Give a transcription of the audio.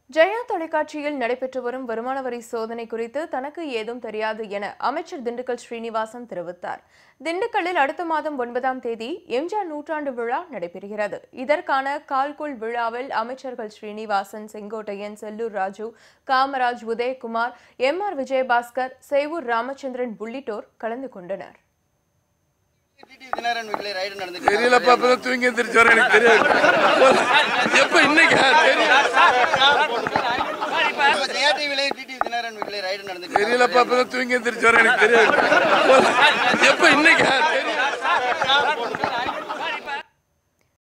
ஜெயா தொலைக்காட்சியில் நடைபெற்று வரும் வருமான வரி சோதனை குறித்து தனக்கு ஏதும் தெரியாது என அமைச்சர் திண்டுக்கல் ஸ்ரீனிவாசன் தெரிவித்தார் திண்டுக்கல்லில் அடுத்த மாதம் ஒன்பதாம் தேதி எம்ஜிஆர் நூற்றாண்டு விழா நடைபெறுகிறது இதற்கான கால்குல் விழாவில் அமைச்சர்கள் ஸ்ரீனிவாசன் செங்கோட்டையன் செல்லூர் ராஜு காமராஜ் உதயகுமார் எம் ஆர் விஜயபாஸ்கர் சேவூர் ராமச்சந்திரன் உள்ளிட்டோர் கலந்து கொண்டனர் டிடிவி தினகரன் வீட்டுல ரைடு நடந்துட்டு தெரியலப்பா அப்பதான் தூங்கி எந்திரிச்சு வர எனக்கு தெரியாது எப்ப இன்னைக்கு தெரியும் இப்ப ஜெயா டிவில டிடிவி தினகரன் வீட்டுல ரைடு நடந்துட்டு தெரியலப்பா அப்பதான் தூங்கி எந்திரிச்சு வர எனக்கு தெரியாது எப்ப இன்னைக்கு தெரியும்